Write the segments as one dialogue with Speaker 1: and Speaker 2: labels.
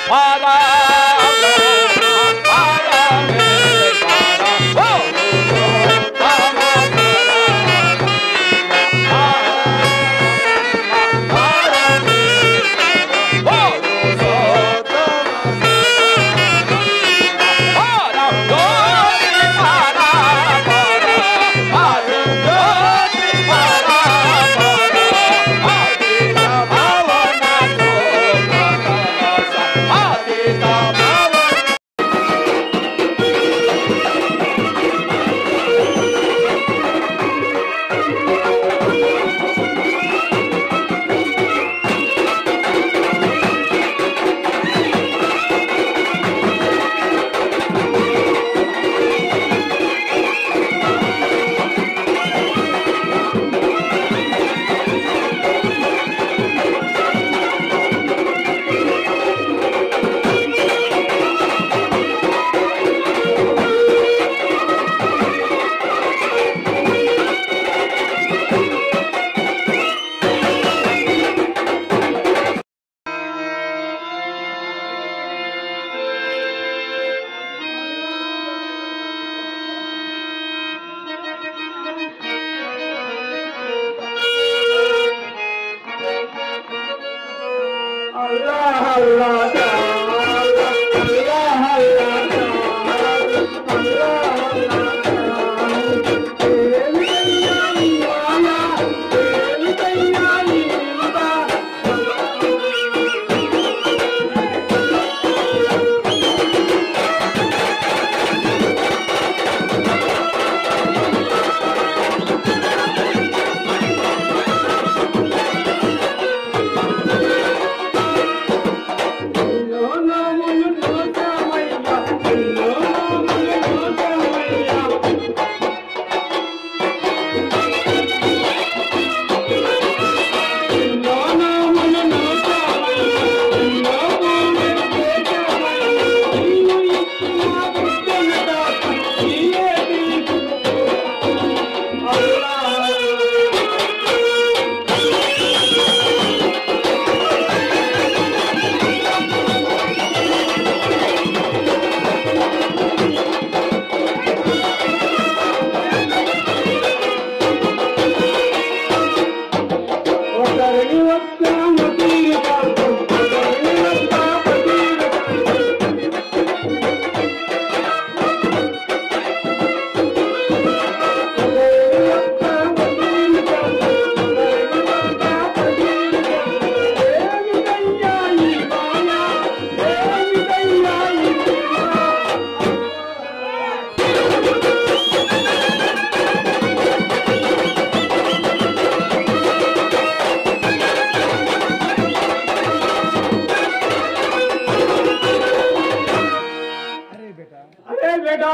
Speaker 1: అరే బేటా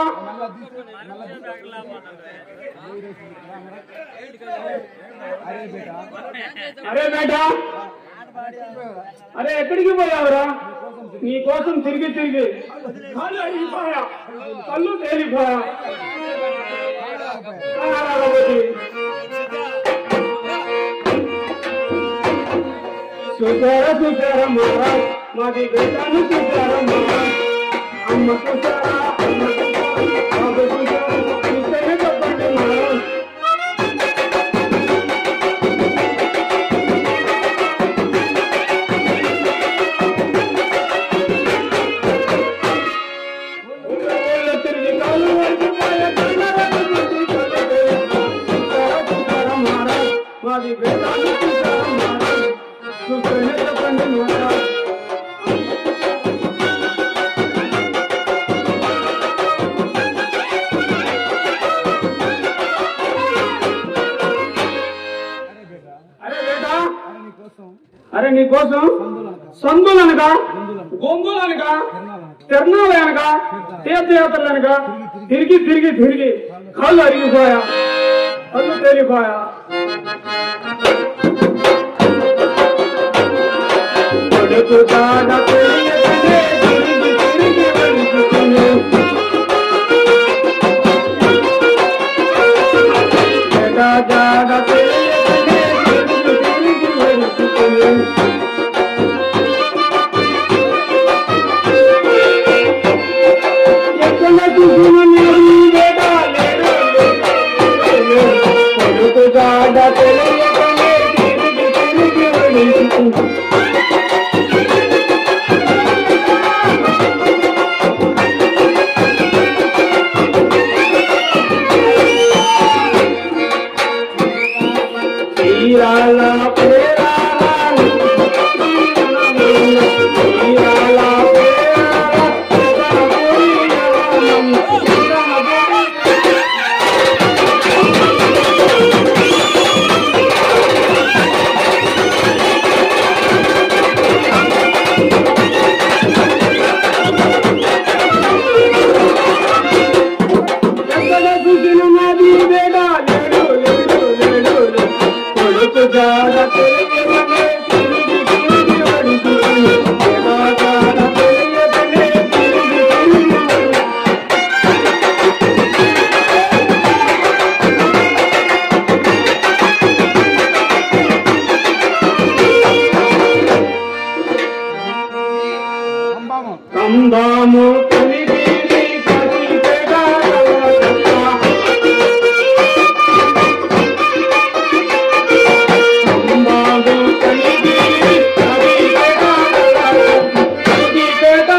Speaker 1: అరే బేటా అరే ఎక్కడికి పోయావురా నీ కోసం తిరిగి తిరిగి కళ్ళు అయిపోయా కళ్ళు తేలిపోయా అలాగబోతుంది. చూసారా చూసారా మహారాజ్ మాది బేటాను చూసారా మహారాజ్ అమ్మ చూసారా అమ్మ చూసారా బాబు చూసారా చూస్తేనే చెప్పండి మహారాజ్ ఊళ్ళో తిరిగి కాళ్ళు వడికిపోయే కన్నడను చూసి కన్నడే. చూసారా చూసారా మహారాజ్ మాది బేటాను చూసారా మహారాజ్ చూస్తేనే చెప్పండి మహారాజ్ అరే బేటా అరే నీ కోసం సందులు అనగా గొంగులు అనగా తిరణాలు అనగా తీర్థయాత్రలు అనగా తిరిగి తిరిగి తిరిగి కాళ్ళు అరిగిపోయా కళ్ళు తేలిపోయా కొడుకు కాడ తెలియకనే తిరిగి తిరిగి వెళుతునే. ఎడా జాడ తెలియకనే తిరిగి తిరిగి వెళుతునే. కందాము కలిగిరి కలిపెడా కందాము కలిగిరి కలిపెడా కలిపెడా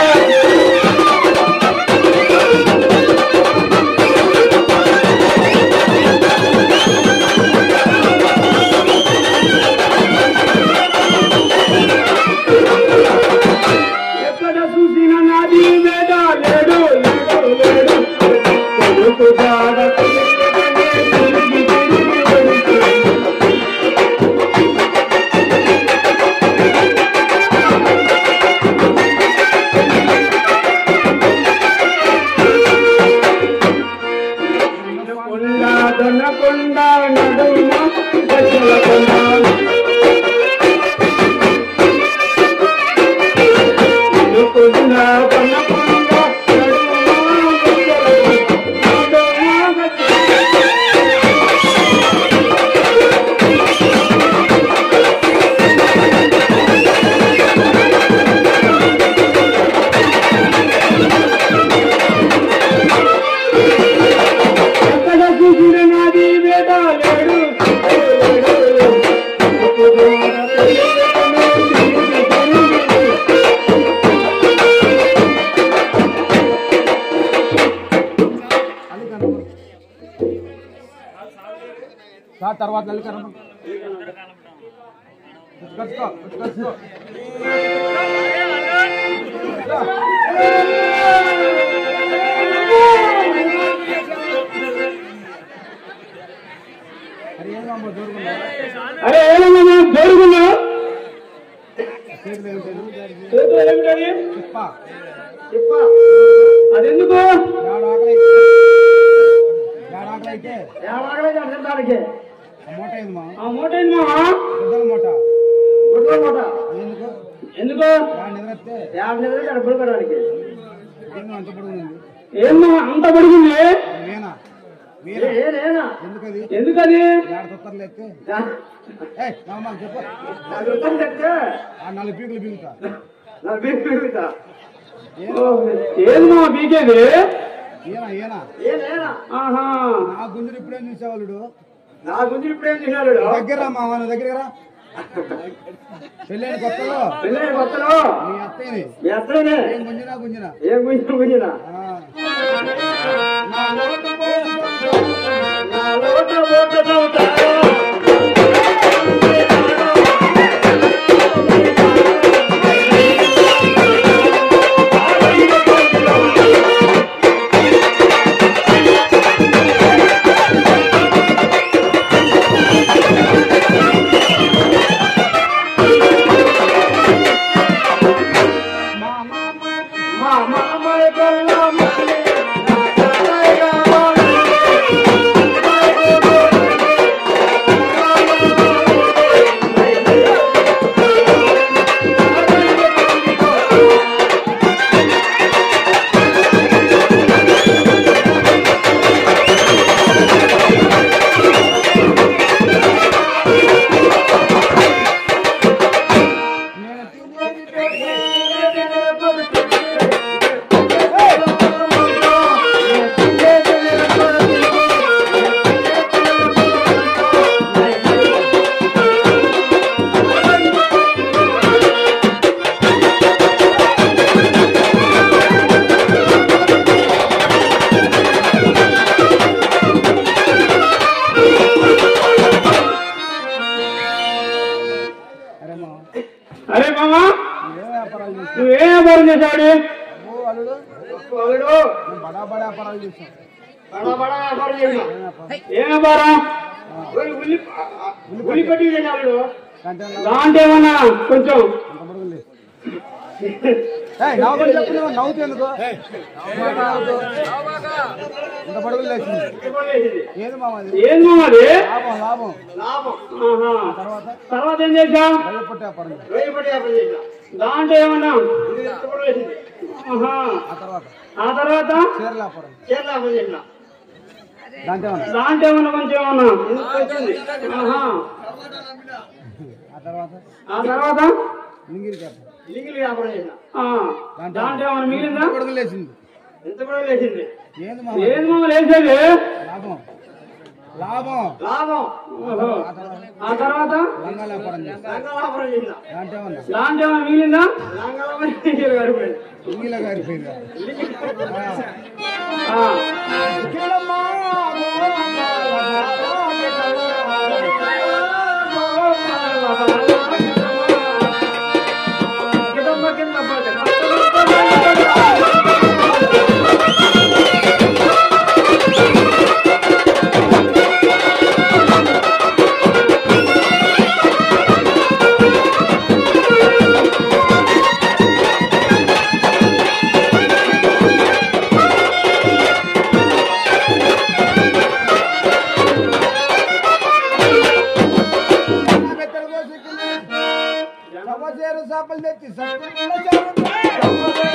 Speaker 1: ఎక్కడ చూసిన నాది వేద లేడు లేడు లేడు కొడుకు జాడ తిరిగి తిరిగి తిరిగి కొండ దొన్నకొండ నడుమ గజల కొండ కొండ దొన్నకొండ నడుమ గజల కొండ ఎక్కడ చూసిన నాది వేద లేడు
Speaker 2: సార్ తర్వాత వెళ్ళి కనప కచ్చుకో కచ్చుకో అరే ఏం కాదు దూరుకున్నా
Speaker 1: అరే ఏమన్నా జరుగున్నా
Speaker 2: చేతులు ఏమిటది
Speaker 1: చేతులు ఏమిటది
Speaker 2: చెప్ప
Speaker 1: చెప్ప అదెందుకు
Speaker 2: ఏడు ఆకలి ఏడు ఆకలి అయితే
Speaker 1: ఏమాగలేదు అర్థం దానికి
Speaker 2: ఆ మూట ఏంది మా
Speaker 1: ఆ మూట ఏంది మావా
Speaker 2: పెద్దల మూట
Speaker 1: గుడ్ల మూట
Speaker 2: ఎందుకు
Speaker 1: ఎందుకు
Speaker 2: దాన్ని నిద్రస్తే
Speaker 1: యాభై నిద్ర డబ్బులు కట్టడానికి
Speaker 2: ఎన్నో అంత పొడుగుంది
Speaker 1: ఏమ్మా అంత పడుకుంది
Speaker 2: వీణా వీణ
Speaker 1: ఏనా
Speaker 2: ఎందుకది
Speaker 1: ఎందుకని
Speaker 2: ఏడు తొత్తర్లు ఎక్కి ఏ నమ్మా చెప్పు
Speaker 1: నాకు ఉత్తరం చెప్తే
Speaker 2: ఆ నాలుగు పీకులు పీకుతా
Speaker 1: నా బీపీ పెరుగుతా
Speaker 2: ఏం
Speaker 1: ఏది మా బీకేది
Speaker 2: ఈయన ఈయన
Speaker 1: ఏనా ఆహా
Speaker 2: నా గుంజులు ఇప్పుడేం చూసేవాళ్ళు
Speaker 1: నా గురించి ఇప్పుడేం తిన్నాడు
Speaker 2: దగ్గర మా మన దగ్గర పెళ్ళైన కొత్తలో
Speaker 1: పెళ్ళైన కొత్తలో
Speaker 2: మీ అత్తయ్యని
Speaker 1: మీ అత్తనే
Speaker 2: ఏం గుంజినా గుంజినా
Speaker 1: ఏం గురించి గుంజినా
Speaker 2: ఆ.
Speaker 1: నా లోట ఓట నవ్వుతా. మా మామయ్య గొల్లమ్మని, నా తాతయ్య కావాలి.
Speaker 2: అరే మా
Speaker 1: అరే మామా
Speaker 2: ఏ వ్యాపారాలు చేస్తాం
Speaker 1: నువ్వే వ్యాపారం చేశాడు
Speaker 2: ఓ అల్లుడు
Speaker 1: అల్లుడు
Speaker 2: మేము బడా బడా వ్యాపారాలు చేస్తాం
Speaker 1: బడా బడా వ్యాపారం చేసినా
Speaker 2: ఏం వ్యాపారం
Speaker 1: ఏం వ్యాపారం ఉల్లి ఉల్లి ఉల్లి పట్టి చేశాడు
Speaker 2: కంటే
Speaker 1: దాంట్లో ఏమన్నా కొంచెం
Speaker 2: అంత పొడుగులు నవ్వుకొని చెప్పు నువ్వు నవ్వుతూ ఎందుకు ఇంత పడుగులు లేచింది ఏది మామది
Speaker 1: ఏం మామది
Speaker 2: లాభం లాభం
Speaker 1: లాభం ఆహా.
Speaker 2: తర్వాత
Speaker 1: తర్వాత ఏం చేశాం
Speaker 2: రొయ్య పొట్టు వ్యాపారం చేస్తాం.
Speaker 1: రొయ్య పట్టి వ్యాపారం చేసినా దాంట్లో ఏమన్నా ఆహా.
Speaker 2: ఆ తర్వాత
Speaker 1: ఆ తర్వాత
Speaker 2: చీరల వ్యాపారం
Speaker 1: చీరల వ్యాపారం చేసినా
Speaker 2: దాంట్లో ఏమన్నా?
Speaker 1: దాంట్లో ఏమన్నా కొంచెం ఏమన్నా వచ్చింది. ఆహా.
Speaker 2: ఆ తర్వాత
Speaker 1: ఆ తర్వాత
Speaker 2: లింగిరి వ్యాపారం
Speaker 1: లింగిలి వ్యాపారం చేసిన
Speaker 3: ఆ, దాంట్లో ఏమైనా మిగిలిందా
Speaker 2: పడుగులు లేచింది
Speaker 1: ఎంత కూడా లేచింది
Speaker 2: ఏంది మామ
Speaker 3: ఏది మామ లేచేది
Speaker 2: లాభం లాభం
Speaker 1: లాభం
Speaker 3: ఓహో. ఆ తర్వాత
Speaker 2: లంగా వ్యాపారం చేస్తా
Speaker 1: లంగా వ్యాపారం చేసిన
Speaker 2: దాంట్లో ఏమన్నా
Speaker 3: దాంట్లో ఏమైనా మిగిలిందా
Speaker 1: లంగా వ్యాపారం లింగిలి గారిపోయింది
Speaker 2: ఇంగిల గారిపోయిందా
Speaker 3: ఆ,
Speaker 1: కింద కింద పడ్డ.
Speaker 2: సమచేరు చేపలు తెచ్చి సత్తుల చేపలు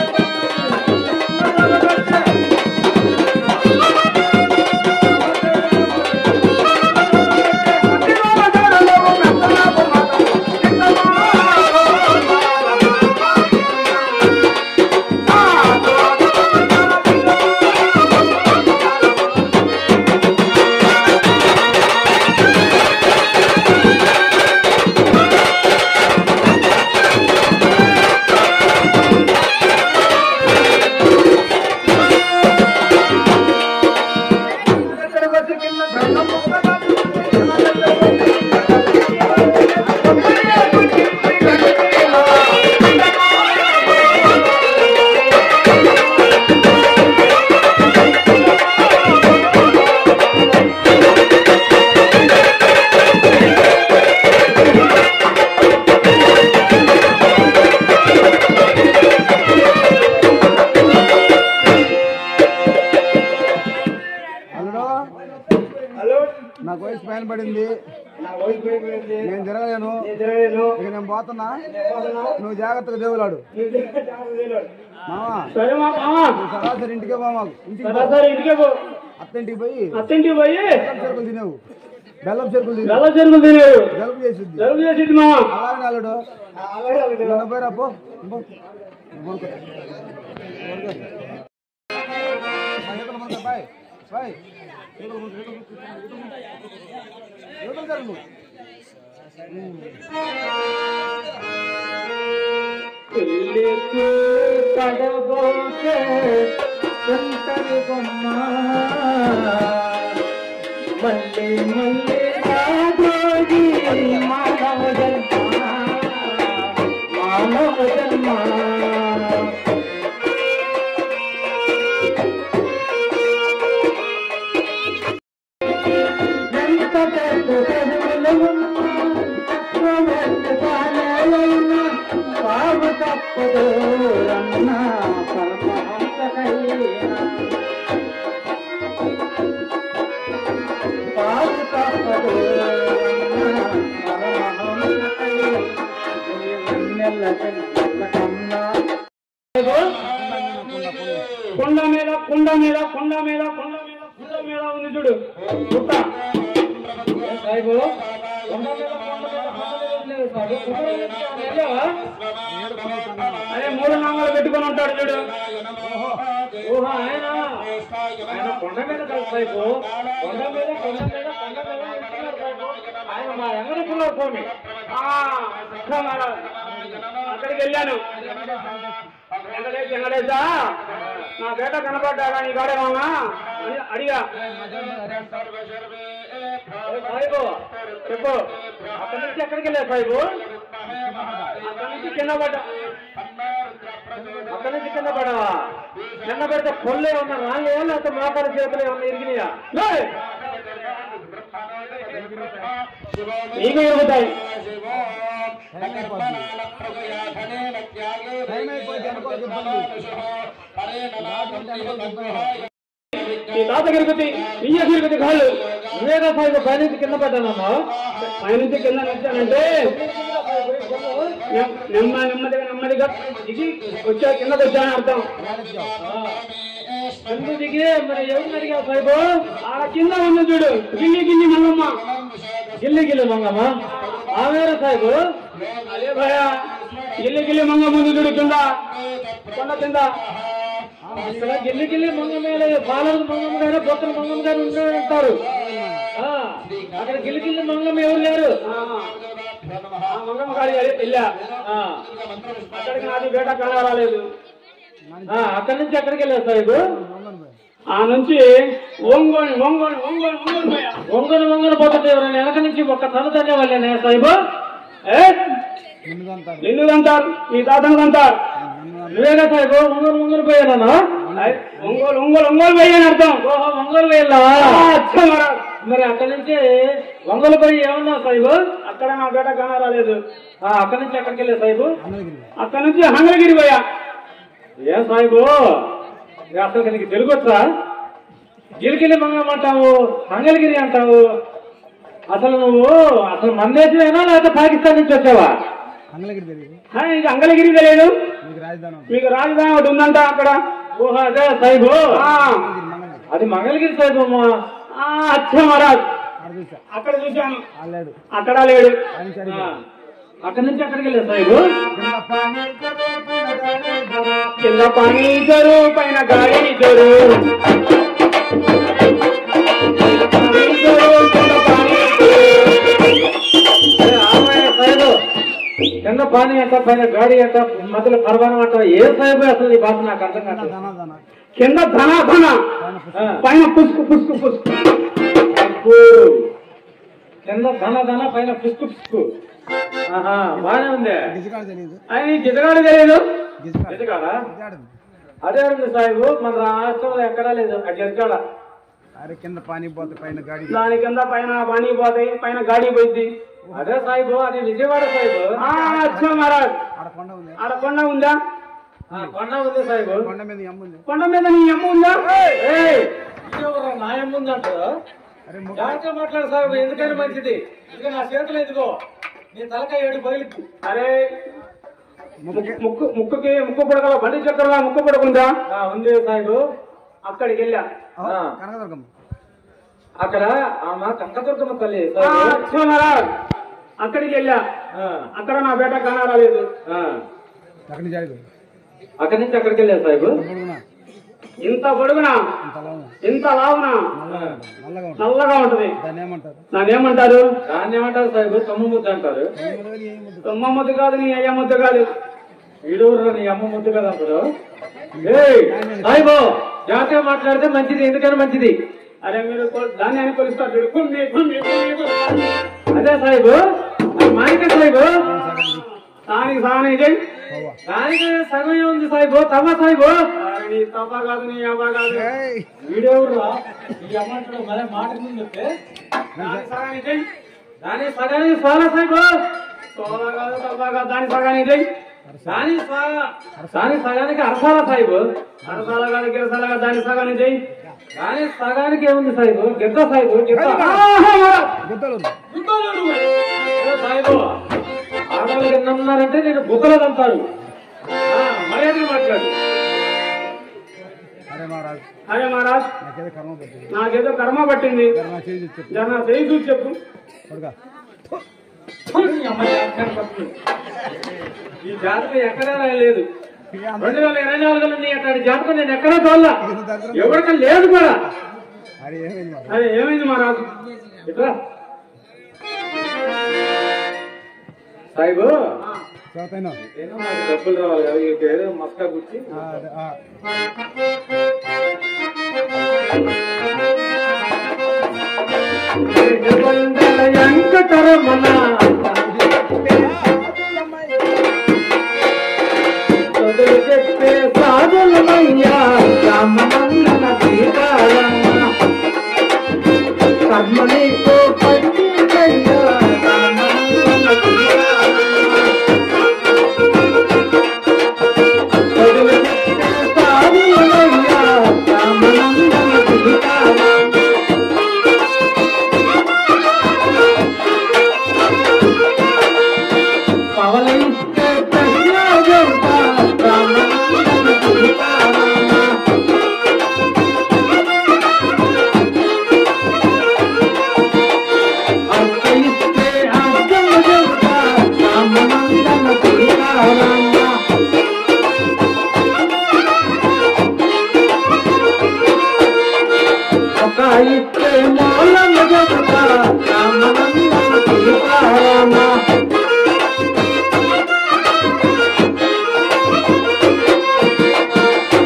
Speaker 2: అల్లుడు
Speaker 1: హలో
Speaker 2: నాకు వయసు పైన పడింది
Speaker 1: నా వయసు పోయిపోయింది
Speaker 2: నేను తిరగలేను
Speaker 1: నేను తిరగలేను
Speaker 2: ఇక నేను పోతున్నా
Speaker 1: పోతున్నా.
Speaker 2: నువ్వు జాగ్రత్తగా దేవులాడు
Speaker 1: నువ్వు జాగ్రత్తగా తెలియదు.
Speaker 2: మామా
Speaker 3: సరే మా మామ
Speaker 2: నువ్వు సరాసరి ఇంటికే పో మాకు ఇంటికి పో.
Speaker 3: సరాసరి ఇంటికే పో
Speaker 2: అత్తింటికి పోయి
Speaker 3: అత్తింటికి పోయి
Speaker 2: బెల్లం చెరుకులు తినేవు బెల్లం చెరుకులు తినేవు
Speaker 3: నెల చెరుకు తినేవు
Speaker 2: జలుబు చేసిద్ది
Speaker 3: జరుగు చేసింది మామ
Speaker 2: అలాగే అల్లుడు
Speaker 1: అలాగే అలాగే.
Speaker 2: నన్ను పోయిరా పో పో. పడుకో. పడుకో. మా ఈతలు పడతాయి, బాయ్. బాయ్. ఈతలు పడతాయి, ఈతలు పడతాయి, ఈతలు పడతాయి. ఈతలు జరుగు.
Speaker 3: పెళ్ళికి పడబోకే ఒంటరి బొమ్మ మళ్ళీ మళ్ళీ రాబోయి మానవ జన్మ మానవ జన్మ ఎంత పెద్ద చదువులు ఉన్నా, ఎంత బాలలైనా, పావు తప్పదు రమణ పరమహంసకైనా. పావు తప్పదు రమణ పరమహంసకైనా. ఈ వెన్నెల చెన్నెల కన్నా. కొండ మీద కొండ మీద కొండ మీద కొండ మీద కొండ మీద ఉంది చూడు పుట్ట ఏ సాయిబు కొండ మీద కొండ మీద కొండ మీద ఉండలేదు సాయిబు. కొండ మీద ఎక్కాను, వెళ్ళావా? అదే మూడు నామాలు పెట్టుకొని ఉంటాడు చూడు ఓహో ఆయన ఆయన కొండ మీద కాదు సాయిబు కొండ మీద కొండ మీద కొండ మీద ఎక్కుతున్నారు సాయిబు. ఆయన మా ఎంగడ పుల్లారు స్వామి ఆ, అక్కడ మరి అక్కడికి వెళ్ళాను వెంకటేష్ వెంకటేశా నా బేట కనపడ్డాగా నీ కాడే మామా అని అడిగా ఏ సాయిబు చెప్పు అక్కడి నుంచి ఎక్కడికి వెళ్ళావు సాయిబు అక్కడి నుంచి కింద పడ్డా అక్కడి నుంచి కింద పడ్డావా కింద పడితే పొల్లే ఉన్న రాళ్ళే లేకపోతే మోకాలు చేతులు ఏమన్నా ఇరిగినాయా లే! నీకు ఇరుగుతాయి
Speaker 2: టైం అయిపోద్ది. టైం అయిపోయింది అనుకోకు ఇబ్బంది రాత్రి అనుకోకు ఇబ్బంది
Speaker 3: ఈ తాత గిరుగుతి నీయ గిరుగుతి కాళ్ళు నువ్వేగా సాయిబు పైనుంచి కింద పడ్డానమ్మా పైనుంచి కింద నచ్చానంటే నెమ్మ నెమ్మదిగా నెమ్మదిగా దిగి వచ్చా కిందకి వచ్చాను అర్థం కింద దిగి మరి ఎవరు అడిగా సాయిబు ఆ కింద ఉంది చూడు గిల్లి గిల్లి మంగమ్మ గిల్లి గిల్లి మంగమ్మ ఆమె సాయిబు అదే భయ గిల్లి గిల్లి మంగ ముందు చూడు కింద కొండ కింద
Speaker 1: ఇక్కడ గిల్లి గిల్లి మంగమేలే బాలలు మంగమ్మ గారు బొక్కల మంగమ్మ గారు ఉంటారు ఆ, అక్కడ గిల్లి గిల్లి మంగమ్మ ఎవరు లేరు
Speaker 3: ఆ, ఆ మంగమ్మ గారి వెళ్ళా
Speaker 1: ఆ,
Speaker 3: అక్కడికి నాది బేట కాణ రాలేదు
Speaker 1: ఆ, అక్కడి నుంచి ఎక్కడికి వెళ్ళారు సాహిబు
Speaker 3: ఆ నుంచి ఒంగోని ఒంగోని ఒంగోని ఒంగోని పోయా
Speaker 1: వంగను వంగను పోతుంటే ఎవరైనా వెనక నుంచి ఒక్క తల తనే వాళ్ళేనా సాహిబు
Speaker 3: ఏ నిన్ను అంటారు ఈ తాతను అంటారు
Speaker 1: నువ్వేగా సాహిబు వంగను వంగను పోయాను
Speaker 3: ఒంగోలు ఒంగోలు ఒంగోలు పోయి అని అర్థం
Speaker 1: ఓహో వంగలు వెళ్ళావా
Speaker 3: ఆ, అచ్చా మరా.
Speaker 1: మరి అక్కడి నుంచి వంగలు పోయి ఏమన్నావు సాహిబు
Speaker 3: అక్కడ నా బేట కాణ రాలేదు
Speaker 1: ఆ, అక్కడి నుంచి ఎక్కడికి వెళ్ళావు సాహిబు
Speaker 3: అక్కడ నుంచి హంగలగిరి పోయా
Speaker 1: ఏం సాహిబు ఇక అసలు నీకు తెలుగు వచ్చా గిలిగిలి మంగమంటావు మంగళగిరి అంటావు అసలు నువ్వు అసలు మన దేశమేనా లేకపోతే పాకిస్తాన్ నుంచి వచ్చావా
Speaker 2: అంగళగిరి తెలియదు
Speaker 3: ఆ, ఇది హంగలగిరి తెలియదు
Speaker 2: మీకు రాజధాని
Speaker 3: మీకు రాజధాని ఒకటి ఉందంట అక్కడ
Speaker 1: ఓహో అదే సాహిబు
Speaker 3: ఆ,
Speaker 1: అది మంగళగిరి సాహిబు అమ్మా
Speaker 3: ఆ, అచ్చా మహారాజ్
Speaker 2: ఆడ చూసా
Speaker 3: అక్కడ చూశాను
Speaker 2: ఆడాడు
Speaker 3: అక్కడ లేడు
Speaker 2: ఆయన సరే
Speaker 1: ఆ, అక్కడి నుంచి ఎక్కడికి వెళ్ళావు సాహిబు
Speaker 3: కింద పని ఇద్దరు పైన గాడి ఇద్దరు పని ఇద్దరు, కింద పని ఇద్దరు.
Speaker 1: అరే, ఆమాయ సాహిబు కింద పానీ అంట పైన గాడి అంట మధ్యలో పర్వాణం అంట ఏ సాహిబు అసలు ఈ భాష నాకు అర్థం కాదు
Speaker 2: ధన ధన
Speaker 3: కింద ధన ధన
Speaker 1: ఆ.
Speaker 3: పైన పుసుకు పుసుకు పుసుకు
Speaker 1: అబ్బో. కింద ధన ధన పైన పుస్కు పుస్కు ఆహా బానే ఉంది
Speaker 2: గిజకాడు తెలియదు
Speaker 3: ఆయన గిజగాడు తెలియదు
Speaker 2: గిజకాడు
Speaker 1: ఎదుగాడా
Speaker 2: గిజకాడు
Speaker 1: అదే ఉంది సాహిబు మన రాష్ట్రంలో ఎక్కడా లేదు అది ఎదుగాడ
Speaker 2: అరే కింద పానీ పోతే పైన గాడి
Speaker 3: దాని కింద పైన పని పోతాయి పైన గాడి పోయింది
Speaker 1: అదే సాహిబు అది విజయవాడ సాహిబు
Speaker 3: ఆ, అచ్చా మహారాజ్
Speaker 2: ఆడ కొండ ఉంది
Speaker 3: ఆడ కొండ ఉందా
Speaker 1: ఆ, కొండ ఉంది సాహిబు
Speaker 2: కొండ మీద ఎమ్మ ఉంది
Speaker 3: కొండ మీద నీ అమ్మ ఉందా
Speaker 1: ఏయ్, ఇదేవరా న్యాయం ఉందంట
Speaker 2: అరే మొ-
Speaker 1: జాగ్రత్తగా మాట్లాడు సాహిబు ఎందుకని మంచిది ఇక నా చేతులు ఎదుగో నీ తలకాయ ఏడు బయలు
Speaker 3: అరే
Speaker 2: మొక్కకి
Speaker 3: ముక్కు ముక్కుకి ముక్కు పుడకల బండి చక్రంలో ముక్కు పుడకుందా
Speaker 1: ఉంది సాహిబు
Speaker 3: అక్కడికి వెళ్ళా
Speaker 2: ఆ,
Speaker 1: ఆ.
Speaker 2: కనకదుర్గమ్మ
Speaker 1: అక్కడ ఆమె కనకదుర్గమ్మ తల్లి
Speaker 3: ఆ,
Speaker 1: సాహిబు
Speaker 3: అచ్చా మహారాజ్ అక్కడికి వెళ్ళా
Speaker 1: ఆ,
Speaker 3: అక్కడ నా బేట కానా రాలేదు
Speaker 1: ఆ.
Speaker 2: అక్కడి నుంచి ఆడిపోయి
Speaker 1: అక్కడి నుంచి అక్కడికి వెళ్ళారు సాహిబు
Speaker 2: పొడుగునా
Speaker 3: ఇంత పొడుగున
Speaker 2: ఇంత లావునా
Speaker 3: ఇంత లావున
Speaker 1: ఆ.
Speaker 2: నల్లగా ఉంటుంది
Speaker 3: నల్లగా ఉంటది
Speaker 2: దాన్ని ఏమంటారు
Speaker 3: నాదేమంటారు
Speaker 1: దాన్ని ఏమంటారు సాహిబు తమ్ము ముద్ద అంటారు
Speaker 2: ఏమో ఏముంది
Speaker 3: తొమ్మ ముద్దు కాదు నీ అయ్య ముద్దు కాదు
Speaker 1: ఈడూరు నీ అమ్మ ముద్దు కదా అంటారు ఏయ్, సాయిబు జాగ్రత్తగా మాట్లాడితే మంచిది ఎందుకని మంచిది
Speaker 3: అరే మీరు కొ- దాన్ని అని కొలుస్తారు చూడు. కుమ్మి, కుమ్మి, కుమ్మి, కుమ్మి.
Speaker 1: అదే సాయిబు అది మానిక సాయిబు
Speaker 3: దానికి సాని చేయి
Speaker 2: అవ్వ.
Speaker 1: దానికి సగం ఉంది సాయిబు తవ్వ సాయిబు
Speaker 3: అరే నీ తప్ప కాదు నీ అవ్వ కాదు
Speaker 2: ఏయ్,
Speaker 1: వీడెవరురా ఈ అమ్మంటాడు మరే మాట ముందు చెప్తే
Speaker 3: దానికి సగానికి చేయి
Speaker 1: దాని సగానికి సాలా సాయిబు
Speaker 3: తోల కాదు తప్ప కాదు దాని సగానికి చేయి
Speaker 1: దాని సా- దాని సగానికి అరసాల సాయిబు
Speaker 3: అరసాల కాదు గిరసాల కాదు దాని సగానికి చేయి
Speaker 1: దాని సగానికి ఏముంది సాయిబు గిద్ద సాయిబు గిద్ద
Speaker 2: గుద్దలు
Speaker 1: ఏ సాయిబు ఆడవాళ్ళు కింద ఉన్నారంటే నేను బుక్కలు తంతారు మర్యాదగా మాట్లాడు
Speaker 2: అరే మహారాజ్
Speaker 3: అరే మహారాజ్
Speaker 2: నాకేదో కర్మ పట్టింది
Speaker 3: నాకేదో కర్మ పట్టింది
Speaker 2: జర నా చేయి చెప్పు
Speaker 3: జర చేయి చూసి చెప్పు
Speaker 2: పడుగా
Speaker 1: ఈ అమ్మాయి జాతకం పడుతుంది. ఈ జాతకం ఎక్కడా లేదు రెండు వేల ఇరవై నాలుగులో నీ అట్లాంటి జాతకం నేను ఎక్కడా చూడాల ఎవరికీ లేదు కూడా
Speaker 2: అరే ఏమైంది మహారాజ్
Speaker 3: అరే ఏమైంది మహారాజ్
Speaker 1: ఇట్లా సాయిబు
Speaker 2: చదువుతాను
Speaker 1: ఏదో నాకు డబ్బులు రావాలి కదా ఇక ఏదో మస్కా గుర్చి
Speaker 2: అదే ఆ.
Speaker 1: వెంకటరమణ చదువు చెప్పే సాధులమయ్యా రామమంగళ సీతారామ కర్మ నీకు పట్టిందయ్యా రామమంగళ సీతారామ చదువు చెప్పే సాధులమయ్యా రామమంగళ సీతారామ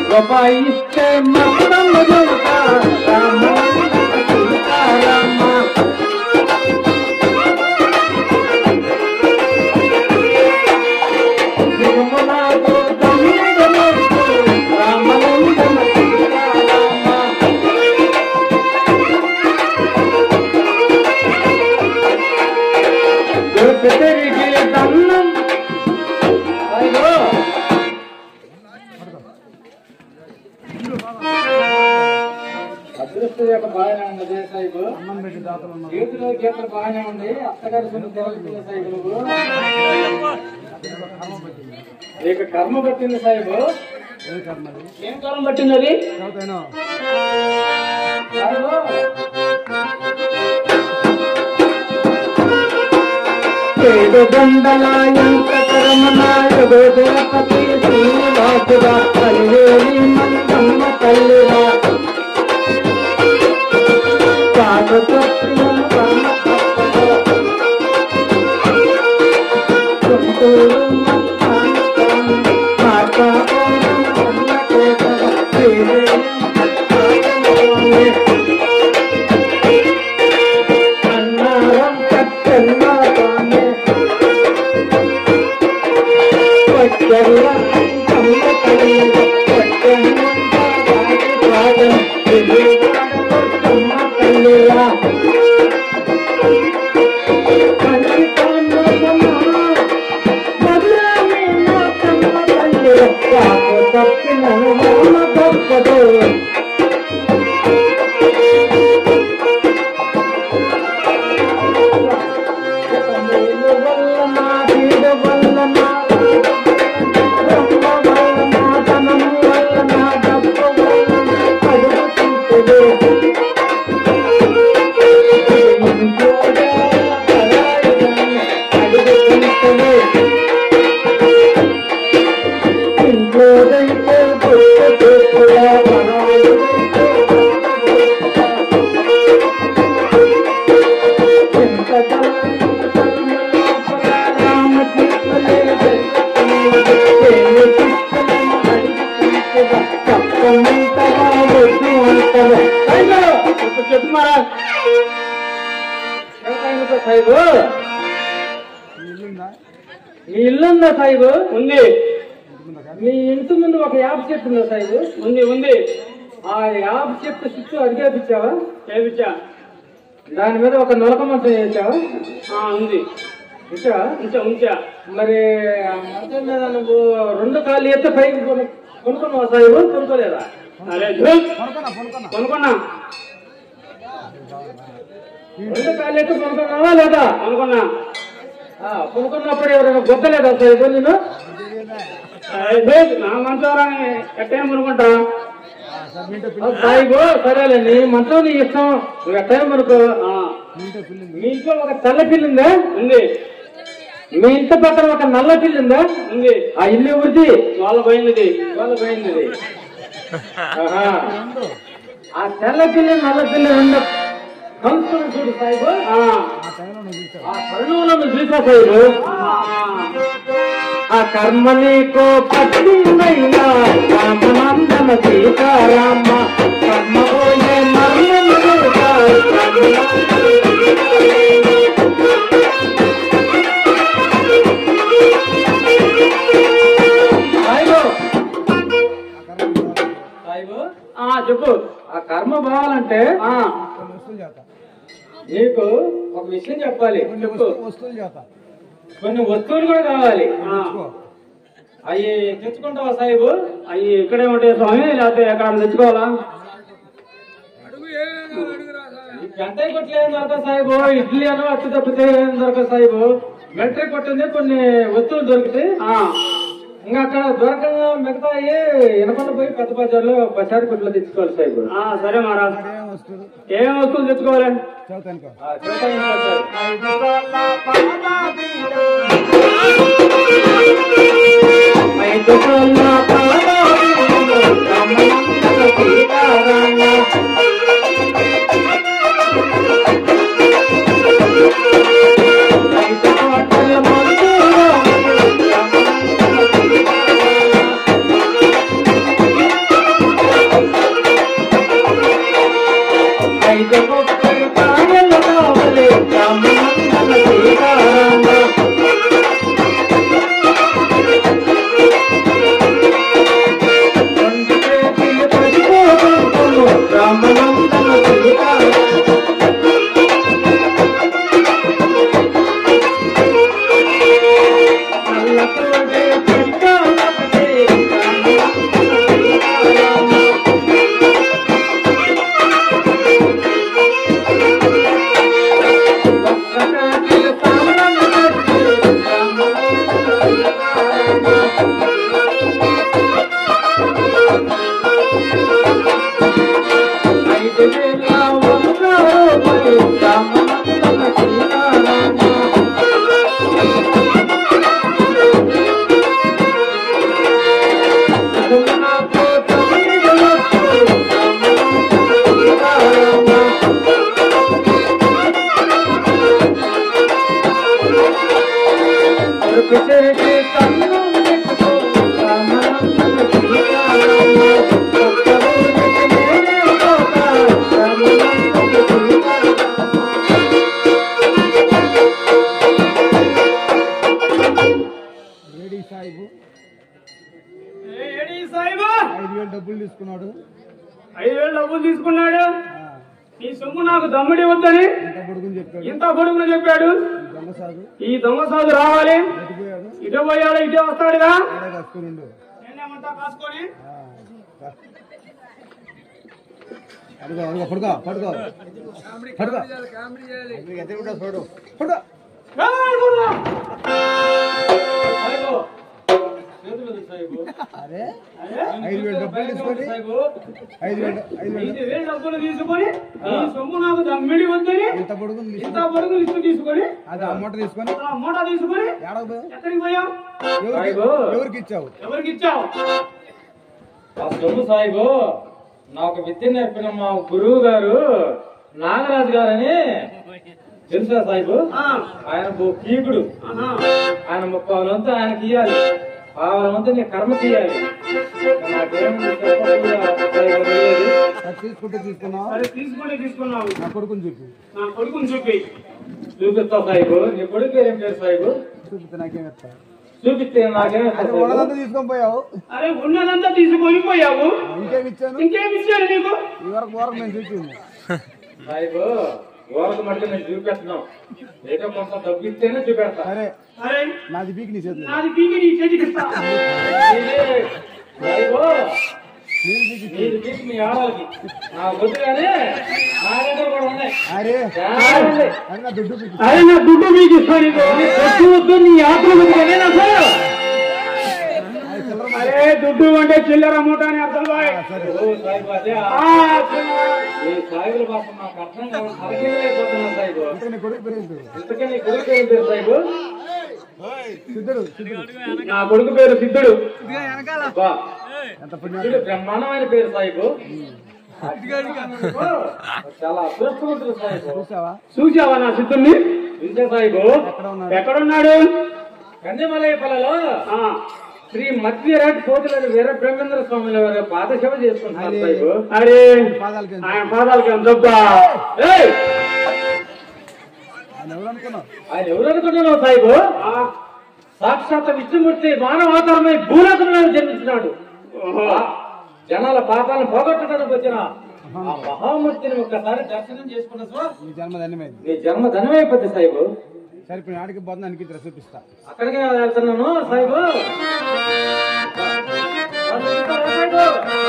Speaker 1: రూపాయిస్తే మొత్తం దొరుకుతా రామ సీతారామ తిరుమలకు తమ్ముడలకు రామలింగమ సీతారామ గుర్తు తిరిగి దన్నం అయ్యో అదృష్టం యొక్క బాగానే ఉంది సాయిబు
Speaker 2: అన్నం పెట్టి దాతలు ఉన్నారు
Speaker 1: చేతిలో గీతలు బాగానే ఉంది అత్తగారి సొమ్ము తిరుగుతుంది సాయిబు నువ్వు నీకు కర్మ పట్టింది సాయిబు
Speaker 2: ఏ కర్మది
Speaker 3: ఏం కాలం పట్టింది అది
Speaker 2: చదువుతాను
Speaker 1: సాయిబు ఏడు దండలాయంత కర్మనాయుడు తిరుపతి శ్రీనివాసుడా కల్లేలి మందమ్మ తల్లిరా పాట తప్పిన కర్మ తప్పదా తుంటూరు అన్నారం కట్టెల్లా తానే వచ్చెల్ల కమ్మ కలి వచ్చెన్నంత దాటి పాదం విజయవాడ కమ్మ కల్లిరా చెప్పు మహారాజ్ సాయిబు
Speaker 2: ఈ ఇల్లుందా
Speaker 1: మీ ఇల్లుందా సాయిబు
Speaker 3: ఉంది
Speaker 2: ఉంటుందా కాదు
Speaker 1: మీ ఇంటి ముందు ఒక యాప్ చెట్టు ఉందా సాయిబు
Speaker 3: ఉంది ఉంది
Speaker 1: ఆ యాప్ చెట్టు చుట్టూ అడిగేపించావా
Speaker 3: చేపించా
Speaker 1: దాని మీద ఒక నొలక మంచం వేసావా
Speaker 3: ఆ, ఉంది
Speaker 1: ఇచ్చావా
Speaker 3: ఉంచా ఉంచా
Speaker 1: మరి ఆ మంచం మీద నువ్వు రెండు కాళ్ళు ఎత్తే పైకి కొను- కొనుక్కున్నావా సాయిబు కొనుక్కోలేదా
Speaker 3: అరే ధూమ్.
Speaker 2: కొనుక్కున్నా కొనుక్కున్నా
Speaker 3: కొనుక్కున్నా
Speaker 1: రెండు కాళ్ళు ఎత్తే కొనుక్కున్నావా లేదా
Speaker 3: కొనుక్కున్నా
Speaker 1: ఆ, కొనుక్కున్నప్పుడు ఎవరైనా గొప్పలేదా సాయిబు నేను
Speaker 3: అరే ధూమ్. నా మంచవరాని ఎట్టేం కొనుక్కుంటా
Speaker 2: సార్ మీ ఇంట్లో
Speaker 1: ఆ,
Speaker 2: పిల్లి
Speaker 1: సాయిబు సరేలే నీ మంచం నీ ఇష్టం నువ్వు ఎట్టైనా కొనుక్కో
Speaker 3: ఆ,
Speaker 2: మీ ఇంట్లో పిల్లి ఉంది
Speaker 1: మీ ఇంట్లో ఒక తెల్ల పిల్లి ఉందా
Speaker 3: ఉంది
Speaker 1: మీ ఇంటి పక్కన ఒక నల్ల పిల్లి ఉందా
Speaker 3: ఉంది
Speaker 1: ఆ ఇల్లు ఎవరిది
Speaker 3: వాళ్ళ పోయింది ఇది.
Speaker 1: వాళ్ళ పోయింది ఇది. ఆహా. ఆ తెల్ల పిల్లి నల్ల పిల్లి రెండు కలుసుకుని చూడు సాయిబు
Speaker 3: ఆ,
Speaker 2: ఆ టైంలో నువ్వు చూసావు
Speaker 1: ఆ కరుణంలో నువ్వు చూసా సాయిబు
Speaker 3: ఆ,
Speaker 1: ఆ కర్మ నీకు పట్టిందయ్యా రామనందన సీతారామ కర్మ పోయే మర్మము సాయిబు సాయిబు
Speaker 3: ఆ, చెప్పు
Speaker 1: ఆ కర్మ పోవాలంటే
Speaker 3: ఆ,
Speaker 2: కొన్ని వస్తువులు చేస్తా
Speaker 1: నీకు ఒక విషయం చెప్పాలి
Speaker 2: కొన్ని వస్తు- వస్తువులు చేస్తా
Speaker 1: కొన్ని వస్తువులు కూడా కావాలి
Speaker 3: ఆ.
Speaker 2: తెచ్చుకో.
Speaker 1: అవి తెచ్చుకుంటావా సాయిబు
Speaker 3: అవి ఇక్కడే ఉంటాయి స్వామి లేకపోతే ఎక్కడ తెచ్చుకోవాలా
Speaker 1: ఈ పెంటాయి కొట్లు ఏం దొరకదు సాయిబు ఇడ్లీ అను అట్టు తప్పితే ఏం దొరకదు సాయిబు మిలిటరీ కొట్టింది కొన్ని వస్తువులు దొరుకుతాయి
Speaker 3: ఆ,
Speaker 1: ఇంకా అక్కడ దొరకంగా మిగతాయి వినకుండా పోయి పెద్ద బజార్లో బజార్ కొట్లో తెచ్చుకోవాలి సాయిబు
Speaker 3: ఆ, సరే మహారాజ్
Speaker 2: అక్కడ ఏం వస్తువులు
Speaker 3: ఏం వస్తువులు తెచ్చుకోవాలి
Speaker 2: చదువుతానుకో
Speaker 1: ఆ, చూద్దాం ఇంకోసారి. ఐదు కొల్ల పాదాలు రామనందన సీతారామ. ఐదు కోటల మందు రామనందన సీతారామ.
Speaker 3: రామనందన సీతారామ నల్లతోడే చెంగాలపడే రామనందన సీతారామ భక్తకాటిల సామనందన రామనందన సీతారామ ఐదు వేల వందలు పది రామనందన సీతారామ కరుణాతో తమిళలకు రామనందన సీతారామ కొడుకు చేసి కన్ను పెట్టుకో రామనందన సీతారామ ఒక్క ఊరికి నేనే పోతా రామనందన సీతారామ
Speaker 2: ఏడి సాయిబు
Speaker 3: ఏడి సాయిబా
Speaker 2: ఐదు వేలు డబ్బులు తీసుకున్నాడు
Speaker 3: ఐదు వేలు డబ్బులు తీసుకున్నాడు
Speaker 2: ఆ,
Speaker 3: ఈ సొమ్ము నాకు దమ్ముడి వద్దని
Speaker 2: ఎంత పొడుగుని చెప్పాడు
Speaker 3: ఇంత పొడుగున చెప్పాడు
Speaker 2: ఈ దొంగ సాగు
Speaker 3: ఈ దొంగ సాధు రావాలి
Speaker 2: ఎటుపోయాడు
Speaker 3: ఇటే పోయాడు ఇటే వస్తాడుగా
Speaker 2: ఏడే కాసుకునిండు
Speaker 3: నేనేమంటా కాసుకొని
Speaker 2: ఆ, కా- అడుగు అడుగు పడుకో పడుకో పడుకో ఎక్కడ ఉంటా చూడు పడుకో
Speaker 1: సాయిబు చేతులు ఎత్తు సాయిబు
Speaker 2: అరే ఐదు వేలు డబ్బులు తీసుకొని
Speaker 1: సాయిబు
Speaker 2: ఐదు వేలు ఐదు వేలు
Speaker 3: ఐదు వేలు డబ్బులు తీసుకొని ఈ సొమ్ము నాకు దమ్మిడి వద్దని
Speaker 2: ఇంత పొడుగుని
Speaker 3: ఇంత
Speaker 2: తీసుకొని
Speaker 3: పొడుగు లిస్టు తీసుకొని
Speaker 2: అది ఆ మూట తీసుకొని
Speaker 3: ఆ మూట తీసుకొని
Speaker 2: ఏడకు పోయావు
Speaker 3: ఎక్కడికి పోయాం
Speaker 2: ఎవరికి
Speaker 1: సాయిబు.
Speaker 2: ఎవరికి ఇచ్చావు
Speaker 3: ఎవరికి ఇచ్చావు
Speaker 1: ఆ సొమ్ము సాయిబు నాకు విద్య నేర్పిన మా గురువు గారు నాగరాజు గారని తెలుసా సాయిబు
Speaker 3: ఆ,
Speaker 1: ఆయన ఓ కీకుడు
Speaker 3: ఆహా.
Speaker 1: ఆయన ముప్పాలంతా ఆయనకి ఇయ్యాలి పావలంతా నీ కర్మ తీయాలి నాకేం చెప్పకుండా సాయిబు తెలియదు.
Speaker 2: అది తీసుకుంటే తీసుకున్నావు
Speaker 3: సరే తీసుకొని తీసుకున్నావు
Speaker 2: నా కొడుకుని చెప్పు
Speaker 3: నా కొడుకుని చూపి
Speaker 1: చూపిస్తా సాయిబు నీ కొడుకు పేరు ఏం పేరు సాయిబు
Speaker 2: చూపిస్తే నాకేం ఇస్తా
Speaker 1: చూపిస్తే నాకేం
Speaker 2: అది ఉన్నదంతా తీసుకొని పోయావు
Speaker 3: అరే ఉన్నదంతా తీసుకొని పోయావు
Speaker 2: ఇంకేం ఇచ్చాను
Speaker 3: ఇంకేమి ఇచ్చాను నీకు
Speaker 2: ఈ వరకు వరకు నేను చూపించింది
Speaker 1: సాయిబు ఊరకు మళ్ళీ నేను చూపెట్టను ఏదో కొంత డబ్బు ఇస్తేనే చూపెడతా
Speaker 2: సరే
Speaker 3: అరే
Speaker 2: నాది బీకి నీ చేతులు
Speaker 3: నాది పీకి నీ చేతికి ఇస్తా
Speaker 1: ఇదే సాయిబు
Speaker 2: నేను బీకి
Speaker 1: నీది తీసి మీ ఆడవాళ్ళకి నా వద్దు కానీ నా దగ్గర కూడా ఉన్నాయి
Speaker 2: అరే
Speaker 1: చాలా ఉన్నాయి.
Speaker 2: అది నా దుడ్డు బీకి
Speaker 3: అరే నా దుడ్డు మీకు ఇస్తాను నీకు వద్దు వద్దు నీ యాత్ర వద్దు అసలు
Speaker 2: అది చిల్లర
Speaker 3: అరే దుడ్డు అంటే చిల్లర మూట అని అర్థం బాయ్
Speaker 2: సరే
Speaker 1: ఓ సాయిబు అదే
Speaker 3: ఆ,
Speaker 1: ఈ సాయిబుల భాష నాకు అర్థం కావాలి అర్థమైపోతున్నా సాయిబు
Speaker 2: ఇంకా నీ కొడుకు పేరు ఏంటి?
Speaker 1: ఇంతకీ నీ కొడుకు ఏం పేరు సాయిబు
Speaker 2: సిద్ధుడు సిద్ధుడు
Speaker 3: నా కొడుకు పేరు సిద్ధుడు
Speaker 1: బా
Speaker 2: ఎంత పుణ్యం
Speaker 1: చూడు బ్రహ్మాండమైన పేరు సాయిబు ఓ, చాలా అదృష్టవంతుడు సాయిబు
Speaker 2: చూసావా
Speaker 3: చూసావా నా సిద్ధుడిని
Speaker 1: విజయ సాయిబు
Speaker 2: ఎక్కడ ఉన్నాడు
Speaker 3: ఎక్కడున్నాడు
Speaker 1: కందిమలయపల్లలో
Speaker 3: ఆ,
Speaker 1: శ్రీ మధ్యరాట్ కోటిల వీర బ్రహ్మేంద్ర స్వాముల వారి పాదసేవ చేసుకుంటున్నారు సాయిబు
Speaker 3: అరే
Speaker 2: పాదాలకి ఎంత?
Speaker 3: ఆయన పాదాలకి ఎంతబ్బా ఏయ్!
Speaker 2: ఆయన ఎవరు అనుకున్నావు
Speaker 1: ఆయన ఎవరు అనుకుంటున్నావు సాయిబు
Speaker 3: ఆ,
Speaker 1: సాక్షాత్ విష్ణుమూర్తి మానవాతరమై భూలోకంలో జన్మించినాడు
Speaker 3: ఓహో.
Speaker 1: ఆ, జనాల పాపాలను పోగొట్టడానికి వచ్చిన ఆ మహామూర్తిని ఒక్కసారి దర్శనం చేసుకున్న సార్
Speaker 2: నీ జన్మ ధన్యమైంది
Speaker 1: నీ జన్మ ధనమైపోద్ది సాయిబు
Speaker 2: సరే ఇప్పుడు ఆడికి పోతున్నా అనికి చూపిస్తా
Speaker 1: అక్కడికి వెళ్తున్నాను సాయిబు సాయిబు